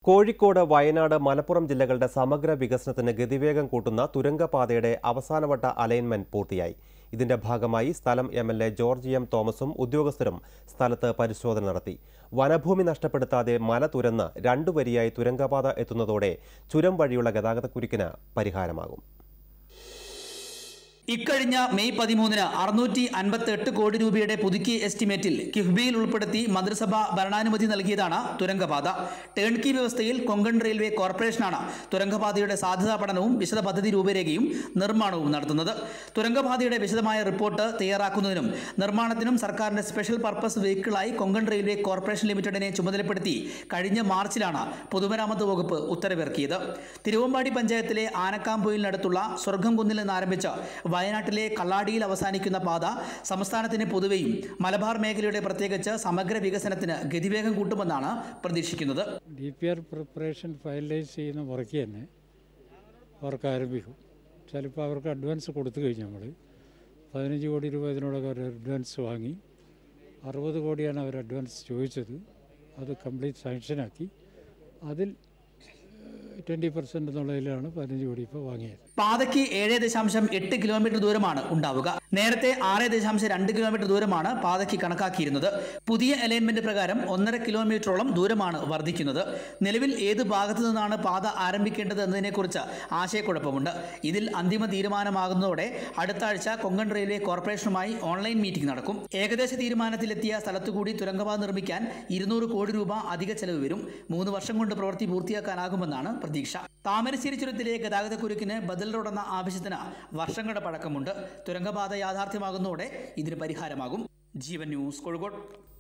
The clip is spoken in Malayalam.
കോഴിക്കോട് വയനാട് മലപ്പുറം ജില്ലകളുടെ സമഗ്ര വികസനത്തിന് ഗതിവേഗം കൂട്ടുന്ന തുരങ്കപാതയുടെ അവസാനവട്ട അലൈൻമെന്റ് പൂർത്തിയായി ഇതിന്റെ ഭാഗമായി സ്ഥലം M L A George M തോമസും ഉദ്യോഗസ്ഥരും സ്ഥലത്ത് പരിശോധന നടത്തി വനഭൂമി നഷ്ടപ്പെടുത്താതെ മല തുരന്ന് രണ്ടു വരിയായി തുരങ്കപാത എത്തുന്നതോടെ ചുരം വഴിയുള്ള ഗതാഗതക്കുരുക്കിന് പരിഹാരമാകും ഇക്കഴിഞ്ഞ മെയ് പതിമൂന്നിന് അറുന്നൂറ്റി അൻപത്തി എട്ട് കോടി രൂപയുടെ പുതുക്കിയ എസ്റ്റിമേറ്റിൽ കിഫ്ബിയിൽ ഉൾപ്പെടുത്തി മന്ത്രിസഭ ഭരണാനുമതി നൽകിയതാണ് തുരങ്കപാത ടേൺകി വ്യവസ്ഥയിൽ കൊങ്കൺ റെയിൽവേ കോർപ്പറേഷനാണ് തുരങ്കപാതയുടെ സാധ്യതാ പഠനവും വിശദ പദ്ധതി രൂപരേഖയും നിർമ്മാണവും നടത്തുന്നത് തുരങ്കപാതയുടെ വിശദമായ റിപ്പോർട്ട് തയ്യാറാക്കുന്നതിനും നിർമ്മാണത്തിനും സർക്കാരിന്റെ സ്പെഷ്യൽ പർപ്പസ് വെഹിക്കിളായി കൊങ്കൺ റെയിൽവേ കോർപ്പറേഷൻ ലിമിറ്റഡിനെ ചുമതലപ്പെടുത്തി കഴിഞ്ഞ മാർച്ചിലാണ് പൊതുമരാമത്ത് വകുപ്പ് ഉത്തരവിറക്കിയത് തിരുവമ്പാടി പഞ്ചായത്തിലെ ആനക്കാമ്പൊയിലിനടുത്തുള്ള സ്വർഗം കുന്നിൽ നിന്ന് ആരംഭിച്ച് വയനാട്ടിലെ കള്ളാടിയിൽ അവസാനിക്കുന്ന പാത സംസ്ഥാനത്തിന് പൊതുവെയും മലബാർ മേഖലയുടെ പ്രത്യേകിച്ച് സമഗ്ര വികസനത്തിന് ഗതിവേഗം കൂട്ടുമെന്നാണ് പ്രതീക്ഷിക്കുന്നത് D P R preparation finalise ചെയ്യുന്ന മുറയ്ക്ക് തന്നെ അവർക്ക് ആരംഭിക്കും ചിലപ്പോൾ അവർക്ക് അഡ്വാൻസ് കൊടുത്തു കഴിഞ്ഞ് നമ്മൾ പതിനഞ്ച് കോടി രൂപ ഇതിനോടൊക്കെ അവർ അഡ്വാൻസ് വാങ്ങി അറുപത് കോടിയാണ് അവർ അഡ്വാൻസ് ചോദിച്ചത് അത് കംപ്ലീറ്റ് സാങ്ഷനാക്കി അതിൽ ട്വൻറ്റി പെർസെൻറ്റ് എന്നുള്ളതിലാണ് പതിനഞ്ച് കോടി ഇപ്പോൾ വാങ്ങിയത് പാതയ്ക്ക് ഏഴ് ദശാംശം എട്ട് കിലോമീറ്റർ ദൂരമാണ് ഉണ്ടാവുക നേരത്തെ ആറ് ദശാംശം രണ്ട് കിലോമീറ്റർ ദൂരമാണ് പാതയ്ക്ക് കണക്കാക്കിയിരുന്നത് പുതിയ അലൈൻമെന്റ് പ്രകാരം ഒന്നര കിലോമീറ്ററോളം ദൂരമാണ് വർദ്ധിക്കുന്നത് നിലവിൽ ഏത് ഭാഗത്തു നിന്നാണ് പാത ആരംഭിക്കേണ്ടത് എന്നതിനെക്കുറിച്ച് ആശയക്കുഴപ്പമുണ്ട് ഇതിൽ അന്തിമ തീരുമാനമാകുന്നതോടെ അടുത്ത ആഴ്ച കൊങ്കൺ റെയിൽവേ കോർപ്പറേഷനുമായി ഓൺലൈൻ മീറ്റിംഗ് നടക്കും ഏകദേശ തീരുമാനത്തിലെത്തിയ സ്ഥലത്തുകൂടി തുരങ്കപാത നിർമ്മിക്കാൻ ഇരുന്നൂറ് കോടി രൂപ അധിക ചെലവ് വരും മൂന്ന് വർഷം കൊണ്ട് പ്രവൃത്തി പൂർത്തിയാക്കാനാകുമെന്നാണ് പ്രതീക്ഷ താമരശ്ശേരി ചുരത്തിലെ ഗതാഗതക്കുരുക്കിന് ബദൽ റോഡെന്ന ആവശ്യത്തിന് വർഷങ്ങളുടെ പഴക്കമുണ്ട് തുരങ്കപാത യാഥാർത്ഥ്യമാകുന്നതോടെ ഇതിന് പരിഹാരമാകും ജീവൻ ന്യൂസ് കോഴിക്കോട്